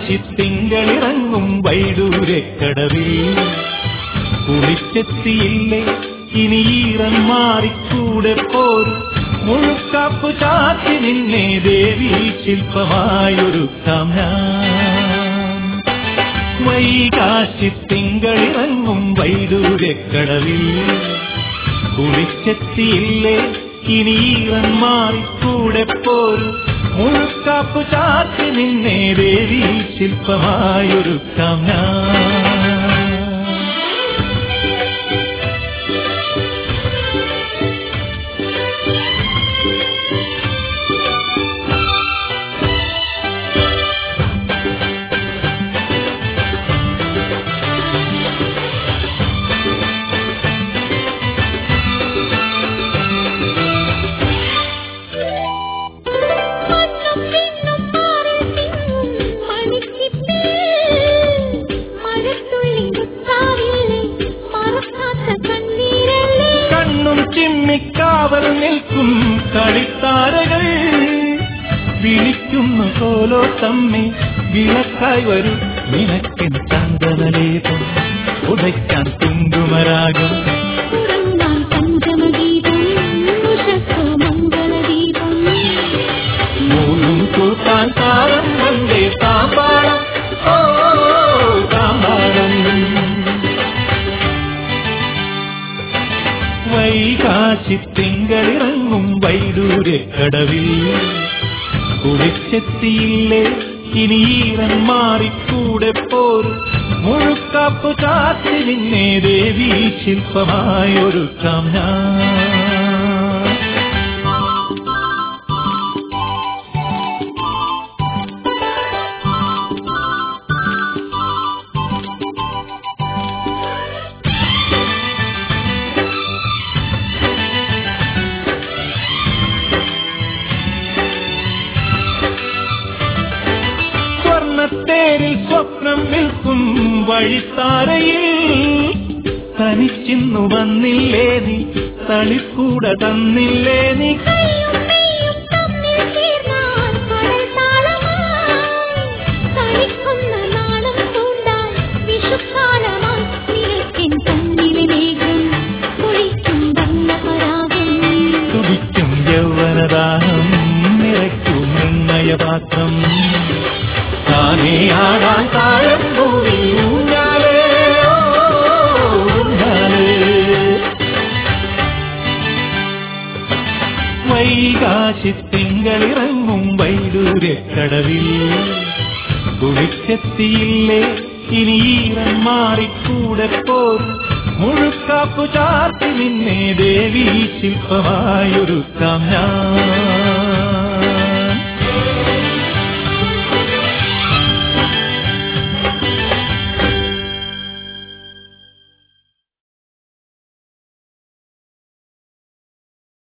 വൈകാശിത്തിങ്കളിറങ്ങും വൈഡൂരക്കടവിൽ കുളിച്ചെത്തിയില്ലേ ഇനി ഈറൻ മാറിക്കൂടെ പോരും മുഴുക്കാപ്പു ചാത്തി നിന്നെ ദേവി ശില്പമായൊരുക്കാം ഞാൻ വൈകാശിത്തിങ്കളിറങ്ങും വൈഡൂരക്കടവിൽ കുളിച്ചെത്തിയില്ലേ ഇനി ഈറൻ മാറിക്കൂടെ പോരും മുഴുക്കാപ്പു ചാത്തി നിന്നെ ദേവി ശില്പമായൊരുക്കാം ഞാൻ മണ്ണും വിണ്ണും മാറിൽ തിങ്ങും മണിച്ചിപ്പിൽ മഴത്തുള്ളി മുത്താവില്ലേ മറക്കാത്ത കണ്ണീരല്ലേ കണ്ണും ചിമ്മിക്കാവൽ നിൽക്കും കളിത്താരകൾ വിളിക്കുന്നു കോലോ തമ്മി വിളക്കായി വരും നിനക്കൻ ചന്ദനലേപം ഉടയ്ക്കാൻ തുങ്കുമരാകും ഉറങ്ങാൻ പഞ്ചമഗീതം ഉഷസ്സോ മംഗളദീപം മൂന്നും കൂട്ടാൻ താരം വந்தേ താമ്പാളം ഓ താമ്പാളം വൈകാശിത്തിങ്കളിറങ്ങും വൈഡൂരക്കടവിൽ കുളിച്ചെത്തിയില്ലേ ഇനി ഈറൻ മാറിക്കൂടെ പോരും മുഴുക്കാപ്പു ചാത്തി നിന്നെ ദേവി ശില്പമായൊരുക്കാം ഞാൻ സ്വർണത്തേരിൽ സ്വപ്നം നിൽക്കും വഴിത്താരയിൽ തനിച്ചിന്നു വന്നില്ലേ നീ തളിക്കൂട തന്നില്ലേ നീ കയ്യും മെയ്യും തമ്മിൽ ചേർന്നാൽ കടൽ താളമായി കളിക്കുന്ന നാളം കൊണ്ടാൽ വിഷുക്കാലമായി നിരക്കിൻ തന്നിലെ മേഘം കുളിക്കും വർണ്ണപരാഗം തുടിക്കും യൗവനദാഹം നിറയ്ക്കും നിർണയപാത്രം താനേ ആടാൻ താഴം ഭൂമി ഊഞ്ഞാലേ ഓ, ഊഞ്ഞാലേ വൈകാശിത്തിങ്കളിറങ്ങും വൈഡൂരക്കടവിൽ കുളിച്ചെത്തിയില്ലേ ഇനി ഈറൻ മാറിക്കൂടെ പോരും മുഴുക്കാപ്പു ചാർത്തി നിന്നെ ദേവി ശില്പമായൊരുക്കാം ഞാൻ